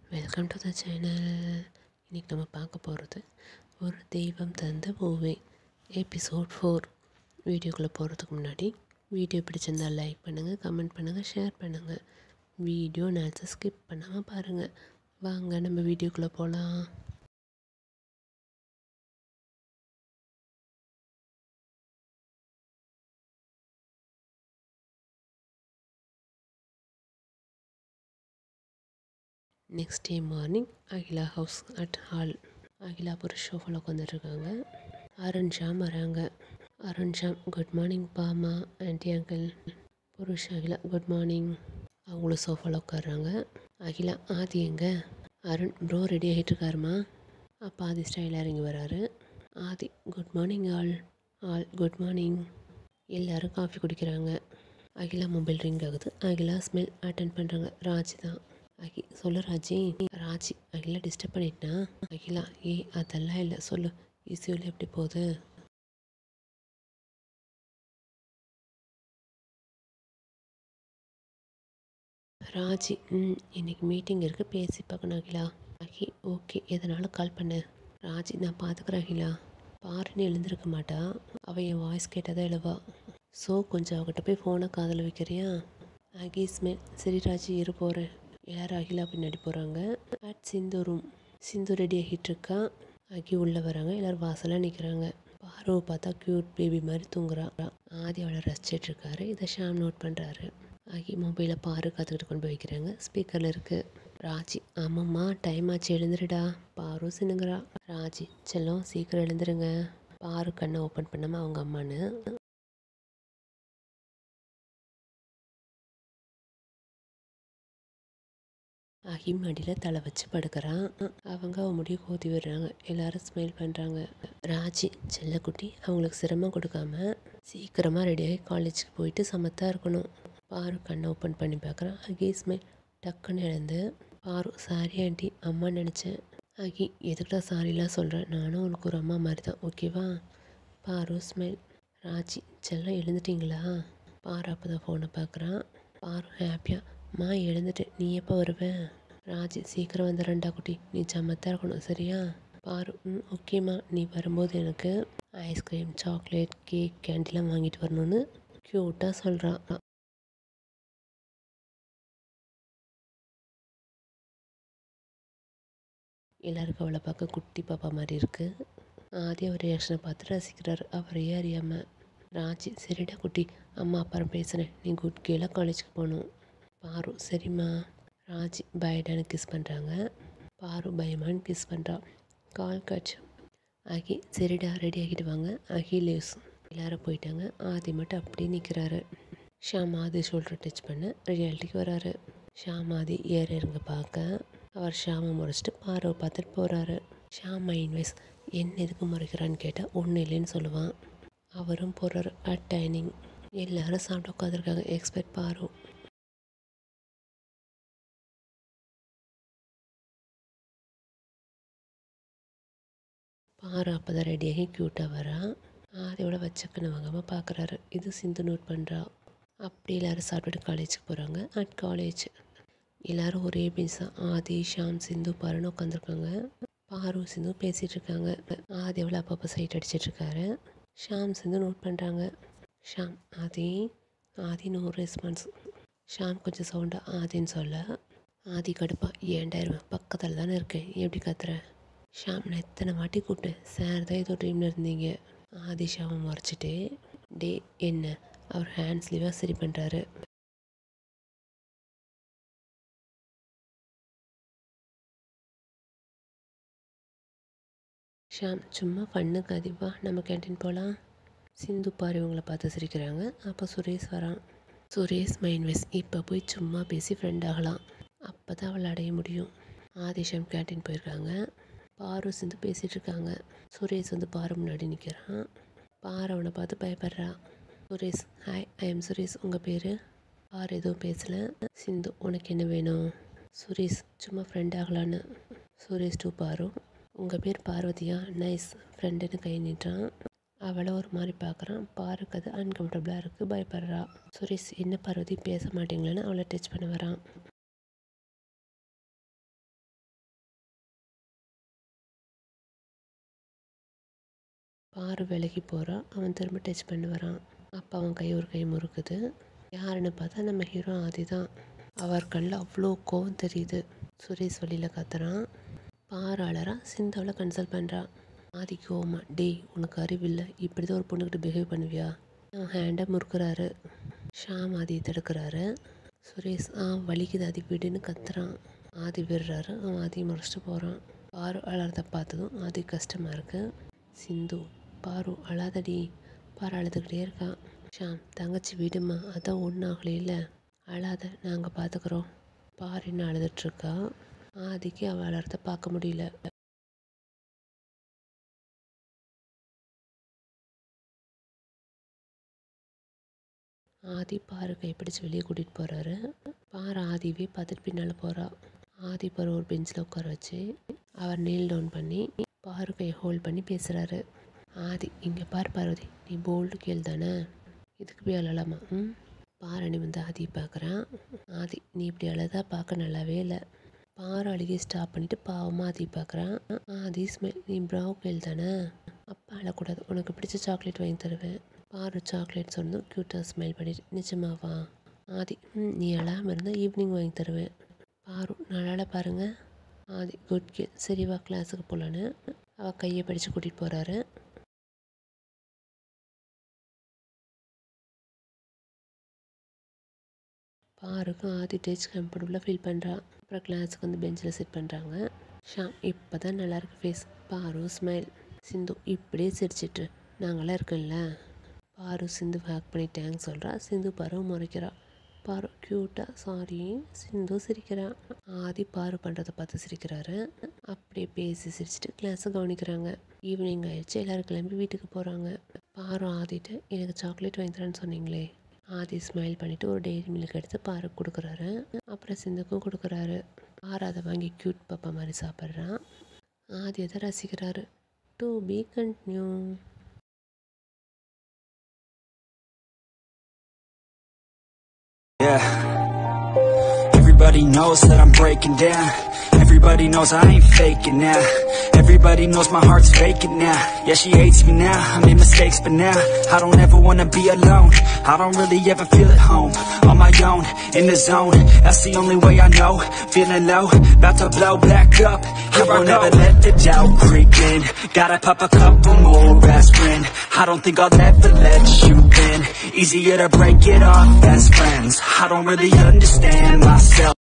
Welcome to the channel இன்றைக்கி நம்ம பார்க்க போகிறது ஒரு தெய்வம் தந்த பூவே எபிசோட் ஃபோர் வீடியோக்குள்ளே போகிறதுக்கு முன்னாடி வீடியோ பிடிச்சிருந்தால் லைக் பண்ணுங்கள் கமெண்ட் பண்ணுங்கள் ஷேர் பண்ணுங்கள் வீடியோ நேரத்தை ஸ்கிப் பண்ணாமல் பாருங்கள் வாங்க நம்ம வீடியோக்குள்ளே போகலாம் next day morning Akila house at hall Akila Purush ஷோஃபாவில் உட்காந்துட்ருக்காங்க அருண் ஷாம் வராங்க Arun Sham good morning Bama aunty uncle Purush Akila good morning அவங்களும் சோஃபாவில் உட்காடுறாங்க அகிலா ஆதி எங்க அருண் ப்ரோ ரெடி ஆகிட்டு இருக்காருமா அப்போ ஆதி ஸ்டைலாக இறங்கி வராரு Aadhi good morning all all good morning எல்லோரும் காஃபி குடிக்கிறாங்க அகிலா மொபைல் ரிங் ஆகுது அகிலா ஸ்மெல் அட்டன் பண்ணுறாங்க ராஜி தான் அகி சொல்லு ராஜி ராஜி அகிலா டிஸ்டர்ப் பண்ணிட்டா அகிலா ஏ அதெல்லாம் இல்லை சொல்லு இசியூவில் எப்படி போகுது ராஜி ம் இன்னைக்கு மீட்டிங் இருக்குது பேசி பார்க்கணும் அகிலா அகி ஓகே எதனாலும் கால் பண்ணு ராஜி நான் பார்த்துக்குறேன் அகிலா பாருன்னு எழுந்திருக்க மாட்டா அவள் என் வாய்ஸ் கேட்டால் தான் எழுவா ஸோ கொஞ்சம் அவகிட்ட போய் ஃபோனை காதில் வைக்கிறியா அகி ஸ்மெல் சரி ராஜி இரு போகிறேன் எல்லாரும் அகிலா பின்னாடி போகிறாங்க at Sindhu room Sindhu ready ஆகிட்டு இருக்கா அகி உள்ளே வராங்க எல்லோரும் வாசலாக நிற்கிறாங்க பார்வை பார்த்தா க்யூட் பேபி மாதிரி தூங்குறா ஆதி அவளை ரசிச்சிட்டு இருக்காரு இதை ஷாம் நோட் பண்ணுறாரு ஆகி மொபைலை பாரு காத்துக்கிட்டு கொண்டு போய் வைக்கிறாங்க ஸ்பீக்கரில் இருக்குது ராஜி ஆமாம்மா டைம் ஆச்சு எழுந்துருடா பாரு சின்னுங்கிறா ராஜி செல்லம் சீக்கிரம் எழுந்துருங்க பாரு கண்ணை ஓப்பன் பண்ணாமல் அவங்க அம்மான்னு அஹிம் அடியில் தலை வச்சு படுக்கிறான் அவங்க அவன் முடிய கோதி விடுறாங்க எல்லாரும் ஸ்மைல் பண்ணுறாங்க ராஜி செல்லக்குட்டி அவங்களுக்கு சிரமம் கொடுக்காம சீக்கிரமாக ரெடியாகி காலேஜுக்கு போயிட்டு சமத்தாக இருக்கணும் பாரு கண்ணை ஓப்பன் பண்ணி பார்க்குறான் அகி ஸ்மைல் டக்குன்னு இழந்து பாரு சாரி ஆண்டி அம்மா நினச்சேன் அகி எதுக்குடா சாரிலாம் சொல்கிறேன் நானும் உனக்கு ஒரு அம்மா மாதிரி தான் ஓகேவா பாரு ஸ்மைல் ராஜி செல்லம் எழுந்துட்டிங்களா பாரு அப்போ தான் ஃபோனை பார்க்குறான் பாரு ஹாப்பியாக மா எழுந்துட்டேன் நீ எப்போ வருவேன் ராஜி சீக்கிரம் வந்துடுறேன்டா குட்டி நீ சமத்தாக இருக்கணும் சரியா பாரு ம் ஓகேம்மா நீ வரும்போது எனக்கு ஐஸ்கிரீம் சாக்லேட் கேக் கேண்டிலாம் வாங்கிட்டு வரணும்னு க்யூட்டாக சொல்கிறான் எல்லாருக்கும் அவளை பார்க்க குட்டி பாப்பா மாதிரி இருக்குது ஆதி அவர் ரியாக்ஷனை பார்த்து ரசிக்கிறார் அவரையே அறியாமல் ராஜி சரிடா குட்டி அம்மா அப்புறம் பேசுகிறேன் நீ குட் கேலாக காலேஜுக்கு போகணும் பாரு சரிம்மா ராஜி பயடான்னு கிஸ் பண்ணுறாங்க பாரு பயமான்னு கிஸ் பண்ணுறா கால் கட்ச் அகி சரிடா ரெடி ஆகிட்டு வாங்க அகி லீவ்ஸ் எல்லாரும் போயிட்டாங்க ஆதி மட்டும் அப்படியே நிற்கிறாரு ஷாம் ஆதி ஷோல்டர் டச் பண்ண ரியாலிட்டிக்கு வராரு ஷாம் ஆதி ஏற இறங்க பார்க்க அவர் ஷாமை முறைச்சிட்டு பார்வை பார்த்துட்டு போகிறாரு ஷாம் மைண்ட் வைஸ் என்ன எதுக்கு முறைக்கிறான்னு கேட்டால் ஒன்றும் இல்லைன்னு சொல்லுவான் அவரும் போகிறாரு அட் டைனிங் எல்லாரும் சாப்பிட்டு உட்காந்துருக்காங்க எக்ஸ்பெக்ட் பாரு பாரு அப்போ தான் ரெடியாகி க்யூட்டாக வரா ஆதியோட வச்சக்கன்னு வாங்காமல் பார்க்குறாரு இது சிந்து நோட் பண்ணுறா அப்படி எல்லோரும் சாப்பிட்டுட்டு காலேஜுக்கு போகிறாங்க அட் காலேஜ் எல்லோரும் ஒரே பெஞ்ச் தான் ஆதி ஷாம் சிந்து பாருன்னு உட்காந்துருக்காங்க பாரு சிந்து பேசிகிட்டு இருக்காங்க ஆதி அவளை அப்பப்போ சைட் அடிச்சிட்ருக்காரு ஷாம் சிந்து நோட் பண்ணுறாங்க ஷாம் ஆதி ஆதி நோ ரெஸ்பான்ஸ் ஷாம் கொஞ்சம் சவுண்டாக ஆதின்னு சொல்ல ஆதி கடுப்பா ஏண்டாயிருவேன் பக்கத்தில் தானே இருக்கேன் எப்படி கத்துற ஷாம் நான் எத்தனை வாட்டி கூப்பிட்டேன் சார் தான் ஏதோ ட்ரீமில் இருந்தீங்க ஆதி ஷாமை மறைச்சிட்டு டே என்ன அவர் ஹேண்ட் ஸ்லீவாக சரி பண்ணுறாரு ஷாம் சும்மா ஃபண்ணுக்கு அதிவா நம்ம கேன்டீன் போகலாம் சிந்து பாரு இவங்களை பார்த்து சிரிக்கிறாங்க அப்போ சுரேஷ் வரான் சுரேஷ் மைண்ட் வைஸ் இப்போ போய் சும்மா பேசி ஃப்ரெண்ட் ஆகலாம் அப்போ தான் அவளை அடைய முடியும் ஆதிஷம் கேன்டீன் போயிருக்காங்க பாரு சிந்து பேசிகிட்டு இருக்காங்க சுரேஷ் வந்து பாரு முன்னாடி நிற்கிறான் பாரு அவனை பார்த்து பயப்படுறா Suresh hi I am Suresh உங்கள் பேர் பாரு எதுவும் பேசலை சிந்து உனக்கு என்ன வேணும் சுரேஷ் சும்மா ஃப்ரெண்ட் ஆகலான்னு சுரேஷ் டூ பாரு உங்கள் பேர் பார்வதியா நைஸ் ஃப்ரெண்டுன்னு கை நீட்டான் அவளை ஒரு மாதிரி பார்க்குறான் பாருக்கு அது அன்கம்ஃபர்டபுளாக இருக்குது பயப்படுறா சுரேஷ் என்ன பார்வதி பேச மாட்டீங்களான்னு அவளை டச் பண்ண வரான் பாரு விலகி போகிறான் அவன் திரும்ப டச் பண்ணி வரான் அப்போ அவன் கை ஒரு கை முறுக்குது யாருன்னு பார்த்தா நம்ம ஹீரோ ஆதி தான் அவர் கண்ணில் அவ்வளோ கோவம் தெரியுது சுரேஷ் வழியில் கத்துறான் பாரு அழறான் சிந்தாவில் கன்சல்ட் பண்ணுறான் ஆதி கோவமா டேய் உனக்கு அறிவில்லை இப்படி தான் ஒரு பொண்ணுக்கிட்ட பிஹேவ் பண்ணுவியா அவன் ஹேண்டை முறுக்குறாரு ஷாம் ஆதியை தடுக்கிறாரு சுரேஷ் ஆ வலிக்குது ஆதி விடுன்னு கத்துறான் ஆதி விடுறாரு அவன் ஆதியை முறைச்சிட்டு போகிறான் பாரு அழறத பார்த்ததும் ஆதி கஷ்டமாக இருக்கு சிந்து பாரு அழாதடி பாரு அழுதுகிட்டே இருக்கான் ஷாம் தங்கச்சி விடுமா அதான் ஒன்றும் ஆகலையில அழாத நாங்கள் பார்த்துக்குறோம் பாரு என்ன அழுதுட்ருக்கா ஆதிக்கு அவள் அழறத பார்க்க முடியல ஆதி பாரு கைப்பிடிச்சு வெளியே கூட்டிகிட்டு போகிறாரு பாரு ஆதிவே பார்த்துட்டு பின்னால் போகிறா ஆதி பாரு ஒரு பெஞ்சில் உட்கார வச்சு அவர் நீல் டவுன் பண்ணி பாரு கையை ஹோல்ட் பண்ணி பேசுகிறாரு ஆதி இங்கே பார் பார்வதி நீ போல்டு கேள் தானே இதுக்கு போய் அழலாமா ம் பாரணி வந்து ஆதி பார்க்குறான் ஆதி நீ இப்படி அழதா பார்க்க நல்லாவே இல்லை பாரு அழுகி ஸ்டாப் பண்ணிட்டு பாவமாக ஆதி பார்க்குறான் ஆதி ஸ்மெல் நீ ப்ராவ் கேள் தானே அப்பா அழக்கூடாது உனக்கு பிடிச்ச சாக்லேட் வாங்கி தருவேன் பாரு சாக்லேட் சொன்னதும் க்யூட்டாக ஸ்மைல் பண்ணிட்டு நிஜமாவா ஆதி ம் நீ அழாமல் இருந்தால் ஈவினிங் வாங்கி தருவேன் பாரு நல்லா பாருங்க ஆதி குட் கேள் சரி வா கிளாஸுக்கு போகலான்னு அவள் கையை பிடிச்சு கூட்டிகிட்டு போகிறாரு பாருக்கும் ஆதி டேஜ் கம்ஃபர்டபுளாக ஃபீல் பண்ணுறா அப்புறம் கிளாஸுக்கு வந்து பெஞ்சில் சிட் பண்ணுறாங்க ஷாம் இப்போ தான் நல்லாயிருக்கு ஃபேஸ் பாரு ஸ்மைல் சிந்து இப்படியே சிரிச்சிட்டு நாங்களாம் இருக்கோம்ல பாரு சிந்து ஹேக் பண்ணி டேங்க் சொல்கிறா சிந்து பாரு முறைக்கிறா பாரு க்யூட்டாக சாரி சிந்து சிரிக்கிறா ஆதி பாரு பண்ணுறதை பார்த்து சிரிக்கிறாரு அப்படியே பேசி சிரிச்சிட்டு கிளாஸை கவனிக்கிறாங்க ஈவினிங் ஆயிடுச்சு எல்லோரும் கிளம்பி வீட்டுக்கு போகிறாங்க பாரு ஆதிட்டு எனக்கு சாக்லேட் வாங்கி தரேன்னு சொன்னீங்களே ஆதி ஸ்மைல் பண்ணிவிட்டு ஒரு டெய்ரி மில்க் எடுத்து பாருக்கு கொடுக்குறாரு அப்புறம் சிந்துக்கும் கொடுக்குறாரு பாரு அதை வாங்கி க்யூட் பாப்பா மாதிரி சாப்பிட்றான் ஆதி அதை ரசிக்கிறாரு to be continued Yeah. Everybody knows that I'm breaking down. Everybody knows I ain't faking now. Everybody knows my heart's vacant now. Yeah, she hates me now. I made mistakes, but now I don't ever wanna be alone. I don't really ever feel at home. On my own, in the zone. That's the only way I know. Feeling low, about to blow back up. I won't ever let the doubt creep in. Gotta pop a couple more aspirin. I don't think I'll ever let you in. Easier to break it off best friends. I don't really understand myself.